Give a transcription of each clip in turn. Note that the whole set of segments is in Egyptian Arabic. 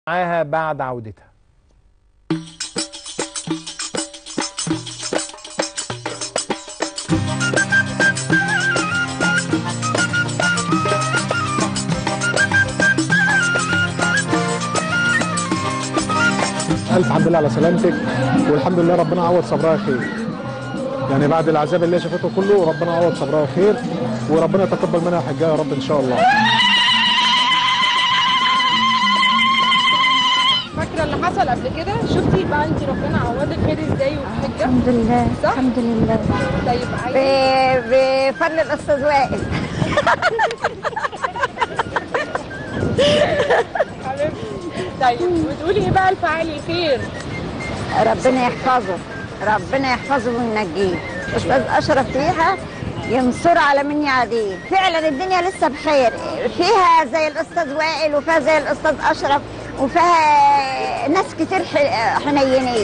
معاها بعد عودتها ألف حمد لله على سلامتك والحمد لله ربنا عوض صبرها خير يعني بعد العذاب اللي هي شافته كله ربنا عوض صبرها خير وربنا يتقبل منها حجها يا رب إن شاء الله فاكره اللي حصل قبل كده شفتي بقى انت ربنا عوضك خير ازاي والحجه الحمد لله صح؟ الحمد لله طيب ب- عايزه بفضل الاستاذ وائل حبيبتي طيب وتقولي ايه بقى لفاعل الخير ربنا يحفظه ربنا يحفظه وينجيه استاذ اشرف فيها ينصر على من يعديه فعلا الدنيا لسه بخير فيها زي الاستاذ وائل وفيها زي الاستاذ اشرف وفيها ناس كتير ح- حنينين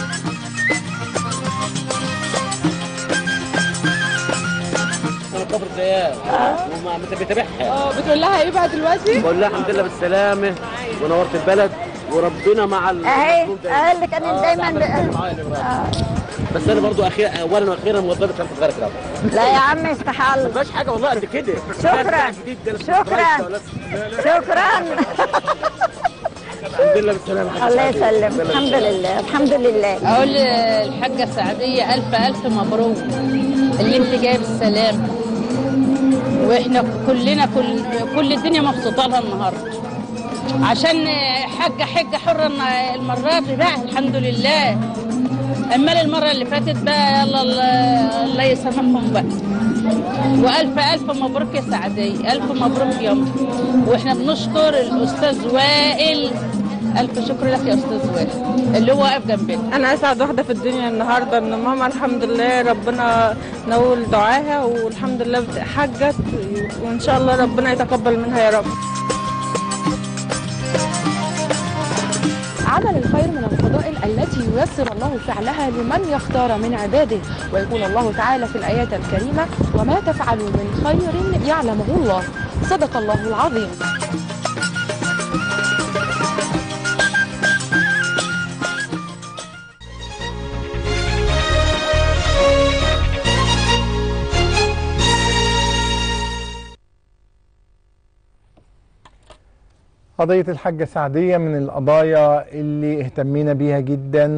انا كفر زياد وما مت- بتابعها اه بتقول لها ايه بقى دلوقتي بقول لها الحمد لله بالسلامه ونورت البلد وربنا مع ال- اهي المظلوم دايما. قال لك انا آه، دايما ده إحنا بنتكلم معايا يا إبراهيم. بس انا برضو اخيرا اولا واخيرا موظفه شنطه صغيره كده لا يا عم استحال ما فيهاش حاجه والله قد كده شكراً. جديد ده لسه شكراً. برايس ولا- شكرا الحمد لله بالسلامه الله يسلم الحمد لله الحمد لله اقول الحاجه سعديه الف الف مبروك اللي انت جايه بالسلام واحنا كلنا كل كل الدنيا مبسوطه لها النهارده عشان حاجه حجه حره المره دي بقى الحمد لله امال المره اللي فاتت بقى يلا الله الله يسامحهم بقى والف الف مبروك يا سعديه الف مبروك يا أم. واحنا بنشكر الاستاذ وائل الف شكر لك يا استاذ وائل اللي هو واقف جنبنا انا اسعد واحده في الدنيا النهارده ان ماما الحمد لله ربنا نول دعاها والحمد لله حجت وان شاء الله ربنا يتقبل منها يا رب عمل الخير من الفضائل التي ييسر الله فعلها لمن يختار من عباده ويقول الله تعالى في الآيات الكريمة وما تفعلوا من خير يعلمه الله صدق الله العظيم قضية الحاجة سعدية من القضايا اللي اهتمينا بيها جدا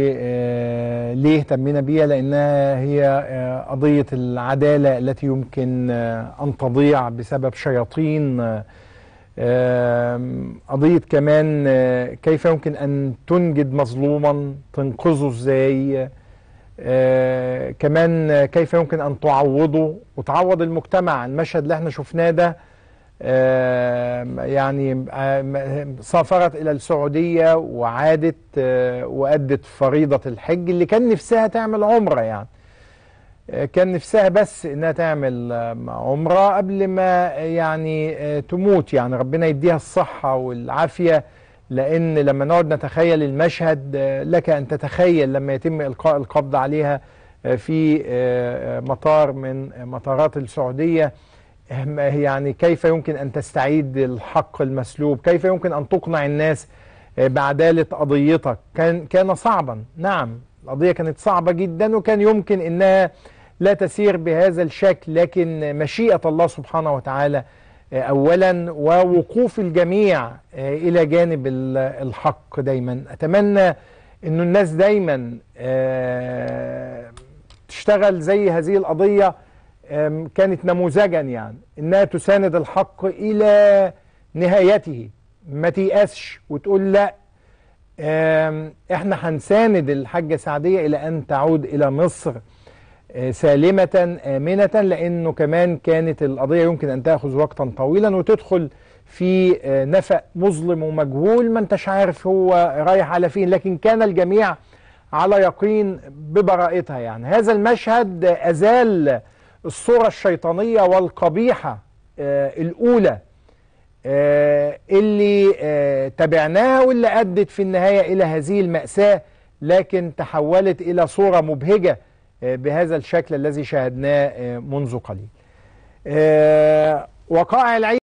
وليه اهتمينا بيها لأنها هي آه، قضية العدالة التي يمكن آه، أن تضيع بسبب شياطين آه، آم، قضية كمان آه، كيف يمكن أن تنجد مظلوما تنقذه ازاي آه، كمان آه، كيف يمكن أن تعوضه وتعوض المجتمع المشهد اللي احنا شفناه ده آم، يعني آم، سافرت إلى السعودية وعادت آه، وأدت فريضة الحج اللي كان نفسها تعمل عمرة يعني آه، كان نفسها بس إنها تعمل آم، عمرة قبل ما يعني آه، تموت يعني ربنا يديها الصحة والعافية لأن لما نقعد نتخيل المشهد آه، لك أن تتخيل لما يتم إلقاء القبض عليها آه، في آه، آه، مطار من مطارات السعودية يعني كيف يمكن أن تستعيد الحق المسلوب كيف يمكن أن تقنع الناس بعدالة قضيتك كان كان صعبا نعم القضية كانت صعبة جدا وكان يمكن أنها لا تسير بهذا الشكل لكن مشيئة الله سبحانه وتعالى أولا ووقوف الجميع إلى جانب ال- الحق دايما أتمنى أن الناس دايما آه، تشتغل زي هذه القضية آم، كانت نموذجا يعني انها تساند الحق الى نهايته ما تيأسش وتقول لا آم، احنا هنساند الحاجة سعدية الى ان تعود الى مصر آه، سالمة آمنة لانه كمان كانت القضية يمكن ان تاخذ وقتا طويلا وتدخل في آه، نفق مظلم ومجهول ما انتش عارف هو رايح على فين لكن كان الجميع على يقين ببراءتها يعني هذا المشهد أزال الصورة الشيطانية والقبيحة آه، الأولى آه، اللي آه، تبعناها واللي أدت في النهاية إلى هذه المأساة لكن تحولت إلى صورة مبهجة آه، بهذا الشكل الذي شاهدناه آه، منذ قليل آه، وقائع العيد